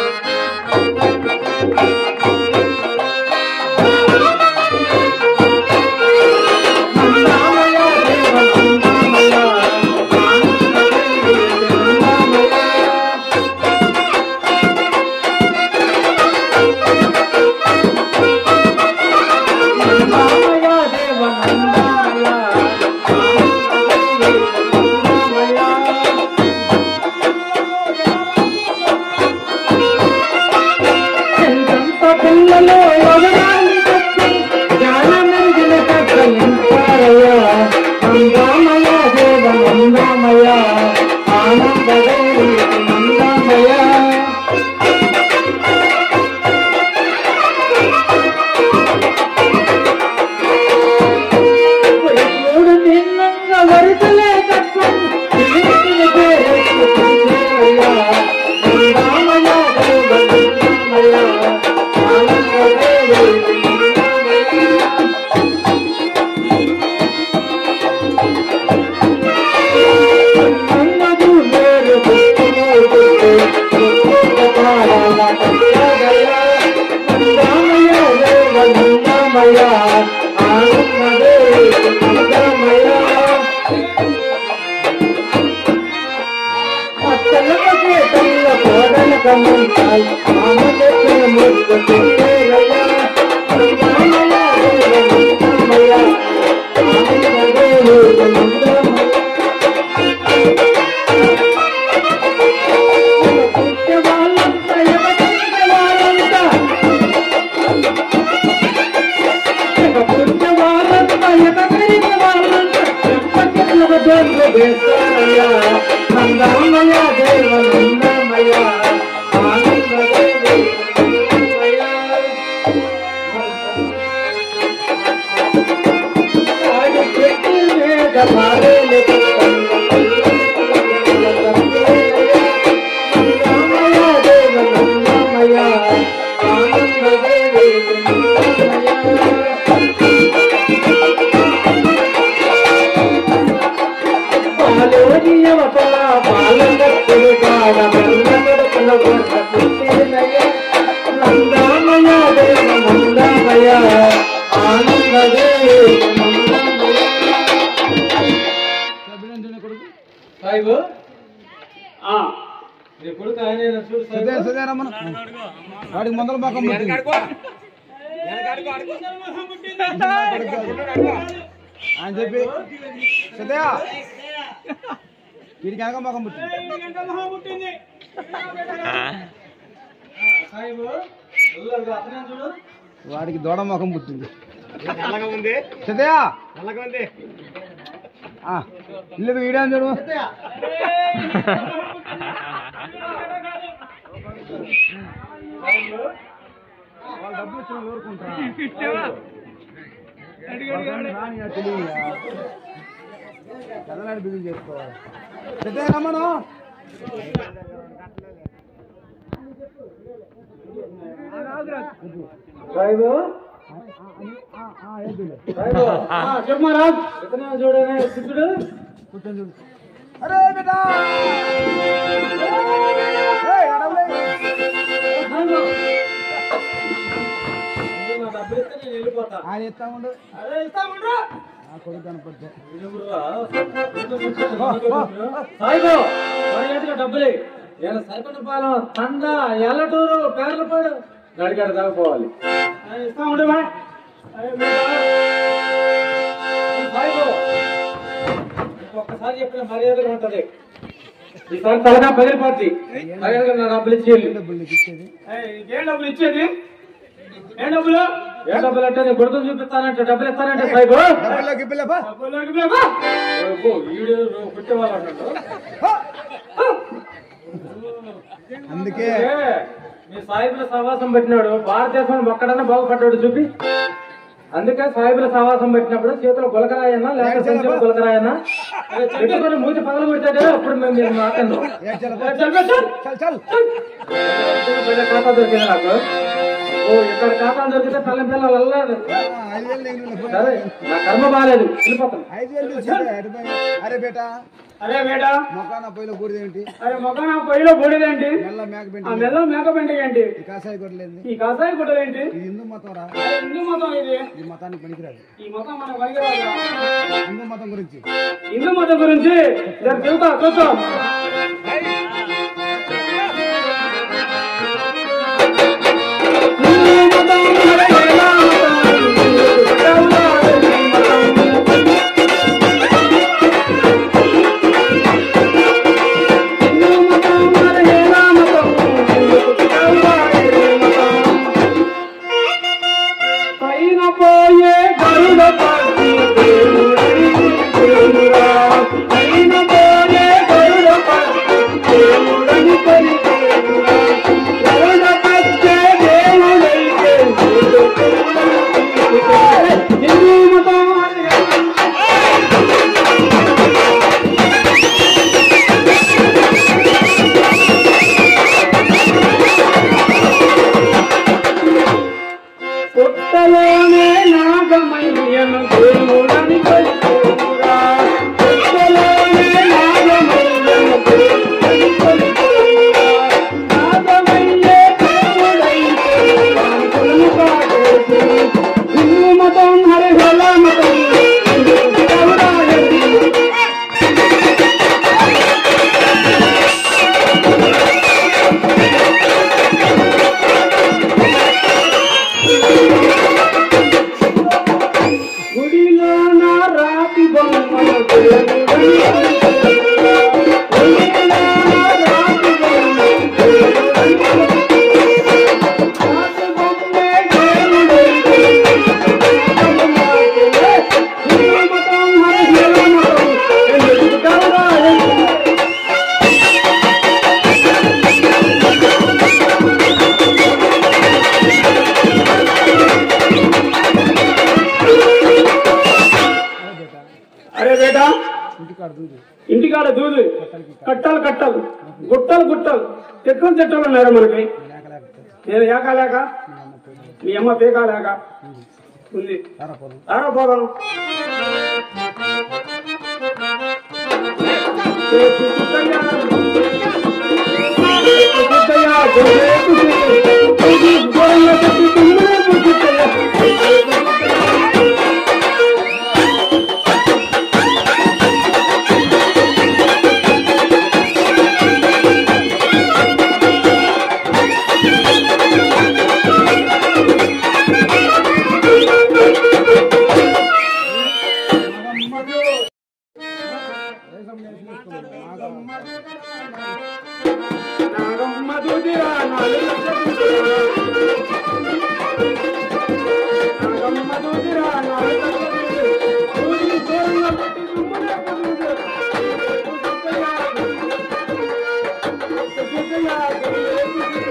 Speaker 3: పిల్లలో ఎవరాన్ని తప్పి జ్ఞానమందిన కథలించారయ్య మందామయ దేవ మందామయ ఆనందగౌరి మందామయ ఎప్పుడు నిన్నంగా వరుసలే తత్వం తిరిగిన పేరెత్తు పిలిచేవయ్యా. మందామయ దేవ మందామయ ఆనందగౌరి
Speaker 1: పంచదయ నందామయ దేవ నందామయ ఆనందదేవి నందామయ అత్తలకే తల్ల కోడల కమ్మంతాయి ఆమెకే ముద్దు తినేరయ్యా నందామయ దేవ నందామయ ఆనందదేవి నందామయ వాళ్ళంతా ఎవరికి వాళ్ళంతా నందమయ దేవ నందమయ ఆనంద ఆనంద పాలోనియవతల పాలనత్తులు కాడ బంధనడుకుల గొడ్డ పుట్టినయ్య నందామయ దేవ నందామయ ఆనంద దేవ నందామయ సాయిబు
Speaker 3: ఆ,
Speaker 1: నీ కొడుకు ఆయన చూడు
Speaker 2: సదే సదే రమ్మను వాడికి ముందర మొఖం పుట్టింది అని చెప్పి సదయా వీడికి వెనక మొఖం పుట్టింది
Speaker 1: సాయిబు పిల్లలు అతనే చూడు
Speaker 2: వాడికి దూడ ముఖం పుట్టింది సదయా ఆ, ఇల్లు వీడియో చూడు వాళ్ళు డబ్బులు ఇచ్చిన ఊరుకుంటారా రాని తెలియదా కదలాడి బిజినెస్ చేసుకోవాలి సదయా రమ్మను
Speaker 1: సాయిబు
Speaker 2: ఆ, ఆ, ఏంటిలే.
Speaker 1: సాయిబు
Speaker 3: ఆ, చెప్పు మహారాజ్
Speaker 1: ఇతనే చూడనే సిద్ధుడు
Speaker 2: కూర్చొని చూడు అరే బేటా ఏయ్, అడవులే.
Speaker 1: డబ్బులు ఇస్తే నేను వెళ్ళిపోతా
Speaker 2: ఆయన ఎత్తా ఉండు
Speaker 1: అరే ఇస్తామండ్రా
Speaker 2: ఆ కొడుకు కనపడితే
Speaker 1: సాయిబు మర్యాదగా డబ్బులే నేను సరిపడిన పాలెం తండ ఎల్లటూరు పేర్లపాడు గడిగడ దాకపోవాలి
Speaker 3: ఇస్తా ఉండే బాయ్
Speaker 1: సాయిబు ఒక్కసారి చెప్పిన మర్యాదగా ఉంటది ఈసారి తలగా పగిలిపోద్ది మర్యాదగా నా డబ్బులు ఇచ్చేయాలి
Speaker 2: డబ్బులు నీకు ఇచ్చేది
Speaker 3: ఏం డబ్బులు ఇచ్చేది ఏం డబ్బులు
Speaker 1: ఏ డబ్బులు అంటే నేను కొడుకుని చూపిస్తానంటే డబ్బులు ఇస్తానంటే సాయిబు
Speaker 2: డబ్బుల్లో గిబ్బులేపా
Speaker 3: డబ్బులోకి లేవా?
Speaker 1: ఓ, వీడు కుట్టేవాళ్ళు అన్నట్టు
Speaker 2: అందుకే
Speaker 1: ఏ, మీ సాయిబుల సహవాసం పెట్టినాడు భారతదేశం ఒక్కడన్నా బాగుపడ్డాడు చూపి అందుకే సాయిబుల సహవాసం పెట్టినప్పుడు చేతిలో గులకరాయన్నా లేక సంచిలో గులకరాయన్నా పెట్టుకొని మూతి పగలు కొట్టాడే అప్పుడు మేము మీరు మాట్లాడు
Speaker 2: ఏ చల్
Speaker 3: చల్ బే, చల్.
Speaker 2: చల్ చల్
Speaker 1: ఖాతా దొరికింది నాకు ఓ ఇక్కడ ఖాతా దొరికితే పిల్ల పిల్లలు అల్లాడు
Speaker 2: ఆ, ఐదు వేలు నేను ఇవ్వను.
Speaker 1: సరే నా కర్మ బాగాలేదు వెళ్ళిపోతాను
Speaker 2: ఐదు వేలు తీసుకుంటే అటుపోయి. అరే బేటా
Speaker 3: అరే బేటా
Speaker 2: మొక్కాన పొయ్యిలో కూడిదేంటి
Speaker 3: అరే మొక్క నా పొయ్యిలో బూడిదేంటి
Speaker 2: మెల్ల మేక
Speaker 3: ఆ
Speaker 2: పెంటి
Speaker 3: మెల్ల మేక పెంట ఏంటి
Speaker 2: ఈ కాసాయి కొట్టలేదు
Speaker 3: ఈ కాసాయి గుడ్డలేంటి
Speaker 2: ఇది హిందూ మతం రా
Speaker 3: అరే హిందూ మతం ఇది
Speaker 2: ఈ మతానికి పనికిరాదు
Speaker 3: ఈ మతం మన పనికిరాదు
Speaker 2: హిందూ మతం గురించి
Speaker 3: హిందూ మతం గురించి నేను చెబుతా చూస్తాం పైన పోయే గరుడ పక్షి దేవుడై దేవుడా. పైన పోయే గరుడ పక్షి కట్టాలు కట్టాలు గుట్టలు గుట్టలు చెట్లు చెట్లు ఉన్నారు మనకి నేను ఏకాలేక మీ అమ్మ పీకాలేక ఉంది ఆరా పోదాం ఏ పుట్టుకయ్యా, ఏ పుట్టుకయ్యా, ఏ పుట్టుకయ్యా, ఇది గోళ్ళ కట్టి తుమ్ములే పుట్టుకయ్యా, ఏ పుట్టుకయ్యా. నాగమ్మ దూదిరా నాలుగు లక్షలు నాగమ్మ దూదిరా నాలుగు లక్షలు దూది దూరంగా పెట్టి దుమ్ములే పొందుదు. పుట్టుకయ్యా, పుట్టుకయ్యా, పుట్టుకయ్యా.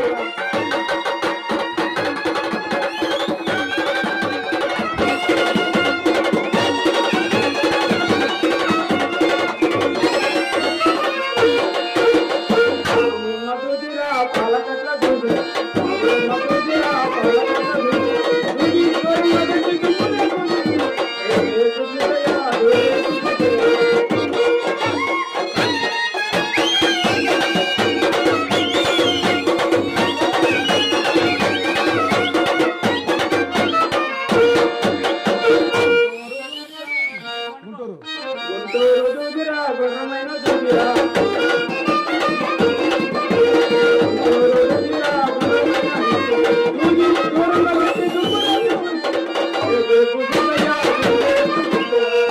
Speaker 3: మధుదిరా పాలకట్ల దూదురా మధుదిరా పాలకట్ల దూదురా దూది దూరంగా పెట్టి దుమ్ములే పొందుదు. ఏ పుట్టుకయ్యా, ఏ పుట్టుకయ్యా.
Speaker 2: గుంటూరు
Speaker 3: గుంటూరు దూదిరా గుర్రమైన దూదిరా గుంటూరు దూదిరా గుర్రమైన దూదిరా. దూది దూరంగా పెట్టి దుమ్ములే పొందుదు. ఏ పుట్టుకయ్యా, ఏ పుట్టుకయ్యా.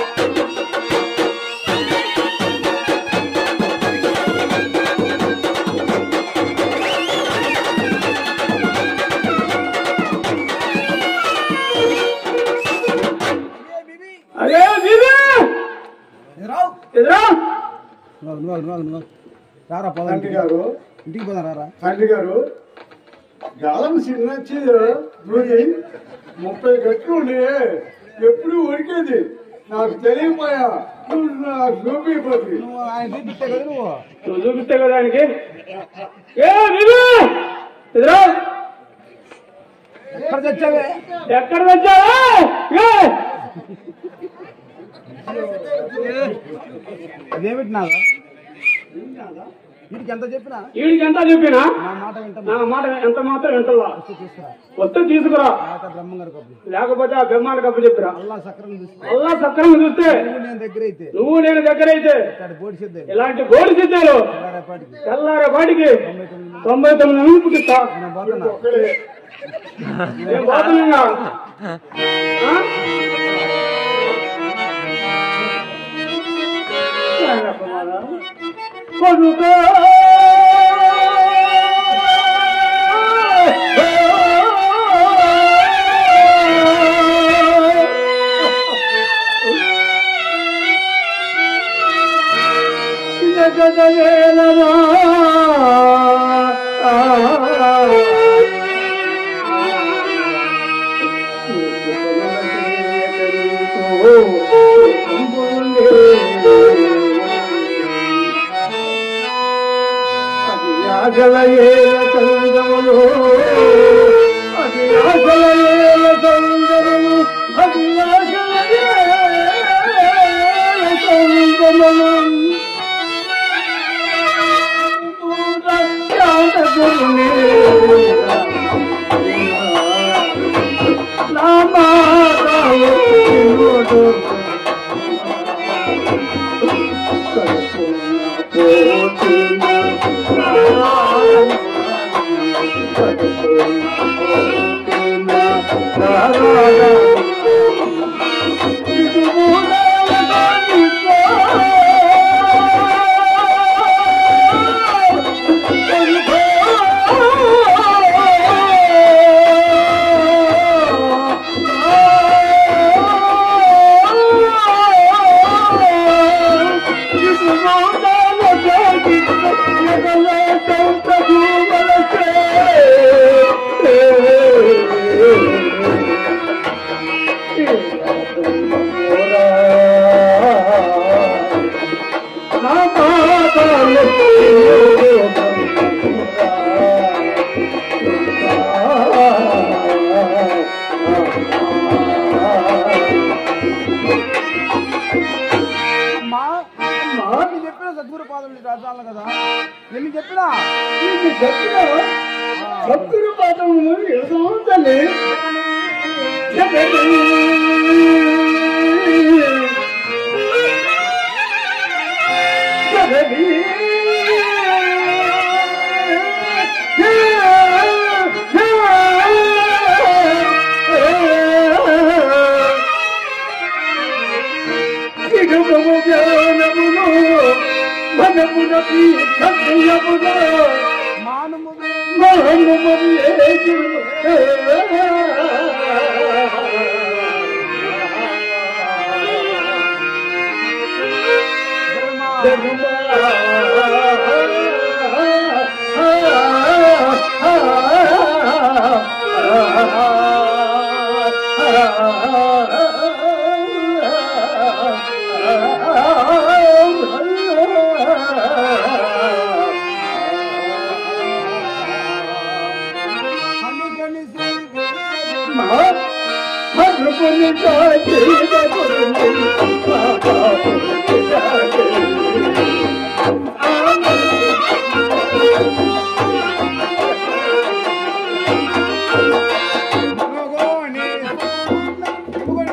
Speaker 3: అరే బీబీ
Speaker 2: రావు
Speaker 3: ఎదురా
Speaker 2: నువ్వు నువ్వు నువ్వు నువ్వు రారా పోదాం
Speaker 4: తండ్రి
Speaker 2: ఇంటికి.
Speaker 4: గారు
Speaker 2: ఇంటికి పోదాం రారా
Speaker 4: తండ్రి గారు గాలం చిన్నచ్చి దూది ముప్పై గట్లు ఉండే ఎప్పుడు ఉడికేది నాకు తెలియపోయా నువ్వు నాకు చూపిపోతుంది
Speaker 2: నువ్వు ఆయన చూపిస్తే కదా నువ్వు
Speaker 3: నువ్వు చూపిస్తే కదా ఆయనకి ఏ బీబీ ఎదురా
Speaker 2: ఎక్కడ తెచ్చావే
Speaker 3: ఎక్కడ వచ్చావా
Speaker 2: ఇదేమిటి నాదా వీటికి ఎంత చెప్పినా
Speaker 3: వీడికి ఎంత చెప్పినా
Speaker 2: నా మాట వింటా
Speaker 3: నా మాట ఎంత మాత్రం వింటల్లా
Speaker 2: తీసుకురా
Speaker 3: వస్తే తీసుకురా
Speaker 2: లేకపోతే బ్రహ్మంగారి కప్పు
Speaker 3: లేకపోతే ఆ బెమ్మానికి అప్పు చెప్పిరా
Speaker 2: అల్లా సక్రం తీసుకో
Speaker 3: అల్లా సక్రంగా చూస్తే
Speaker 2: నువ్వు నేను దగ్గర అయితే
Speaker 3: నువ్వు నేను దగ్గర అయితే
Speaker 2: ఇక్కడ బోడి సిద్ధం
Speaker 3: ఇలాంటి గోడి సిద్ధాలు
Speaker 2: రేపటికి
Speaker 3: తెల్లారే పాటికి తొంభై తొమ్మిది మంది పుట్టిస్తా
Speaker 2: నేను పోతున్నా
Speaker 4: ఒక్కడే
Speaker 3: నేను పోతున్నా ఆ? కొడుకా జగదవేలనా ఆగలయేల సంగములు అది ఆగలయేల సంగములు అది ఆగలయేల సంగములు
Speaker 4: నీకు చెప్పిన భక్తుడి పాఠము ఎడదాం తల్లి జగతి జగతి ఇడుము జ్ఞానమును మనమునకి సత్యమును
Speaker 2: మానము
Speaker 4: మహమ్మది
Speaker 2: కని కని మగోని మగోని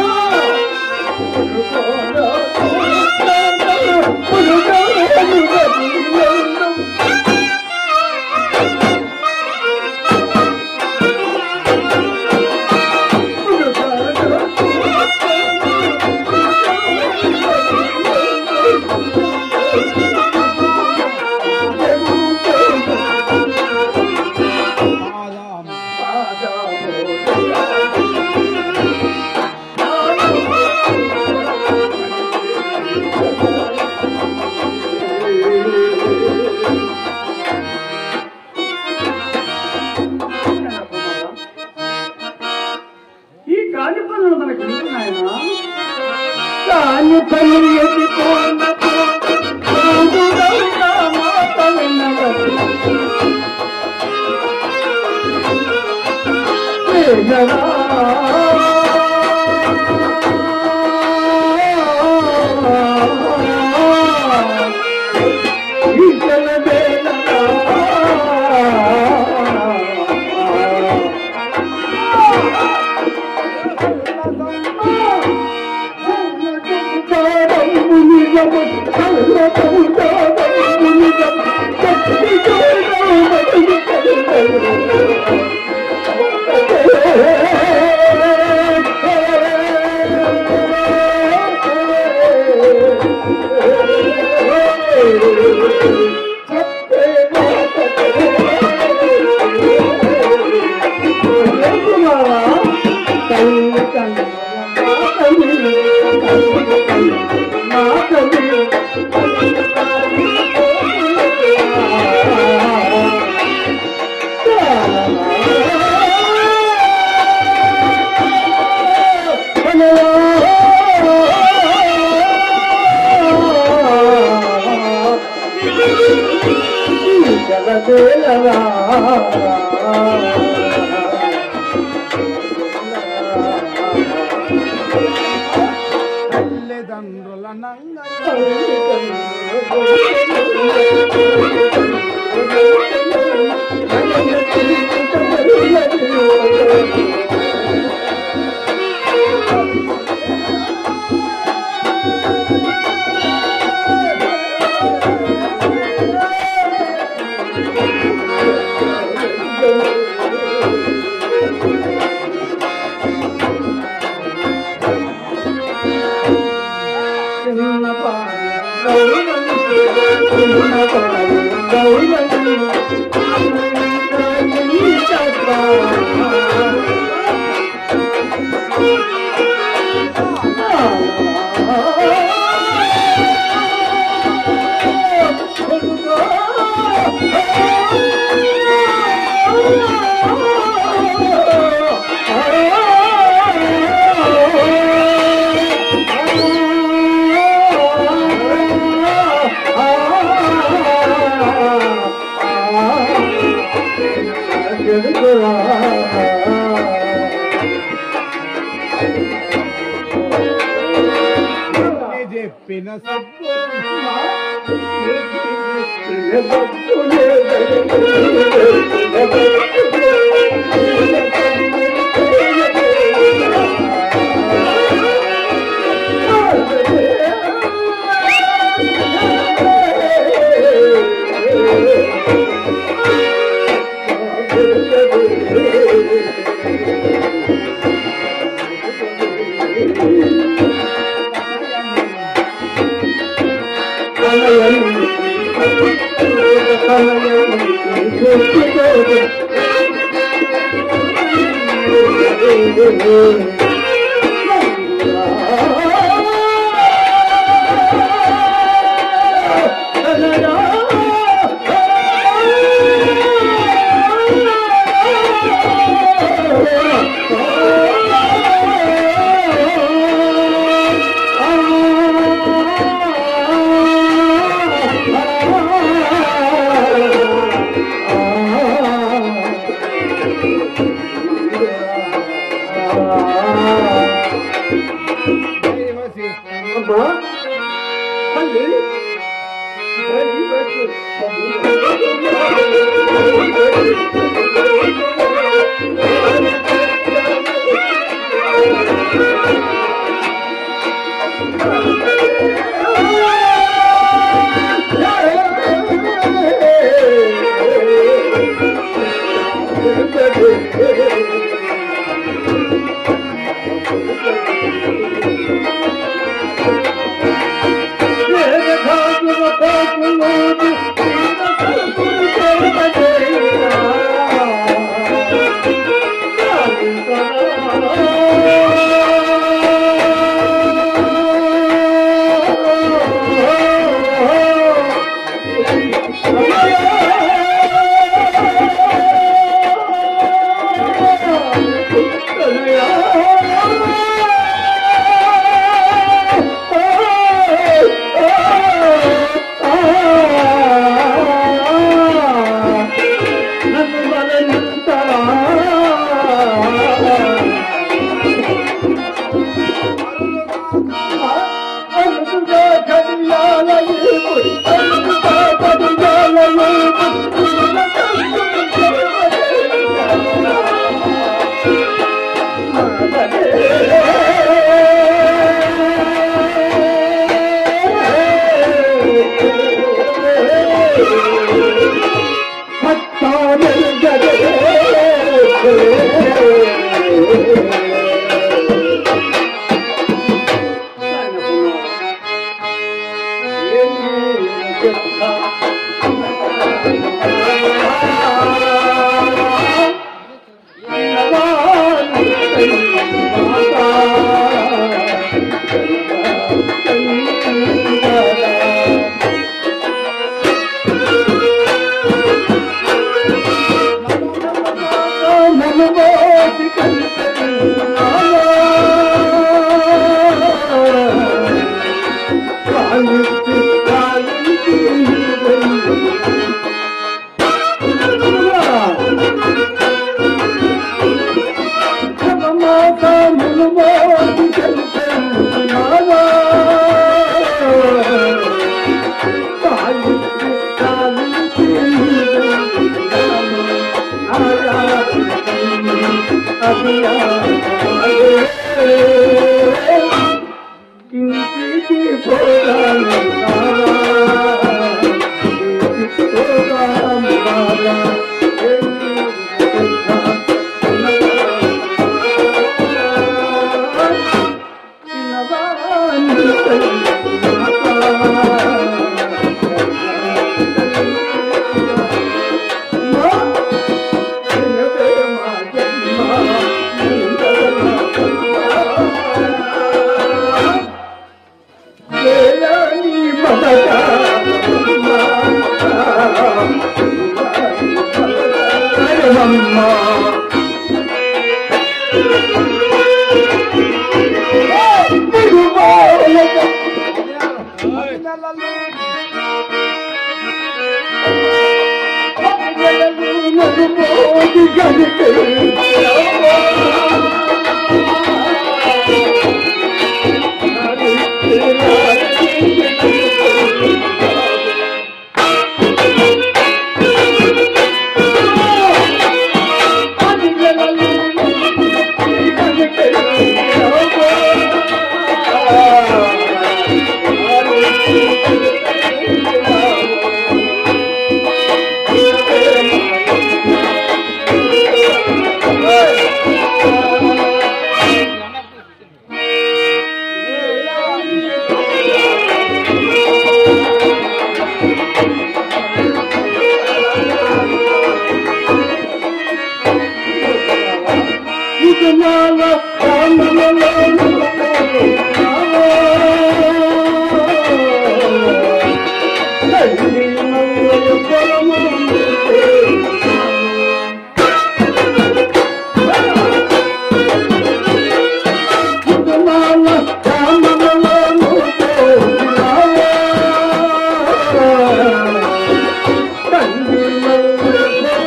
Speaker 2: పాదం
Speaker 3: ఈ కాని పనులు మనకి ఎందుకు నాయనా
Speaker 4: కాని పని ఎత్తిపోన మాట విన్నవరు
Speaker 2: తల్లిదండ్రుల నంగ చెప్పు చెప్పిన సబ్బురమ్మ
Speaker 4: అమ్మా తల్లి
Speaker 2: Thank you.
Speaker 4: కుటుంబాల రామలలో తల్లి మంగళ పరము కుటుంబాల రామలలో తల్లి మంగళ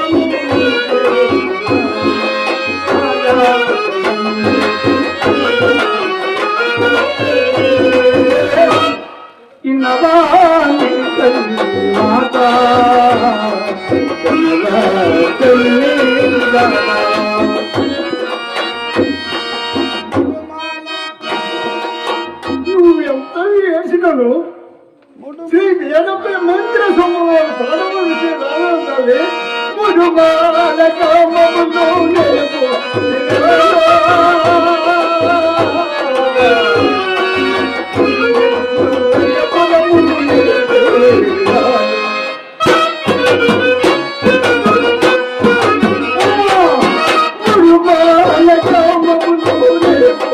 Speaker 4: ఇన్నవాణి తల్లి మాత తల్లి నువ్వు ఎంత ఏడ్చినను శ్రీ వేదపై మంత్ర సమూహాల ప్రారంభ విషయం రావాలి ముడుమాల కామములో నేపు ముడుమాల కామములో నేపు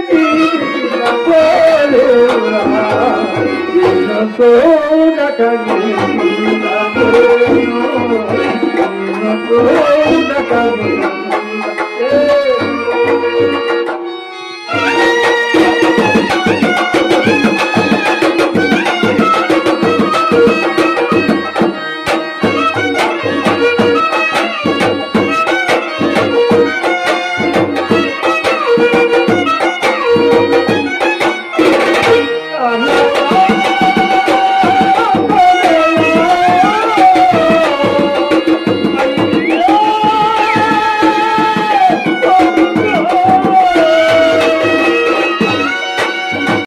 Speaker 2: Thank you.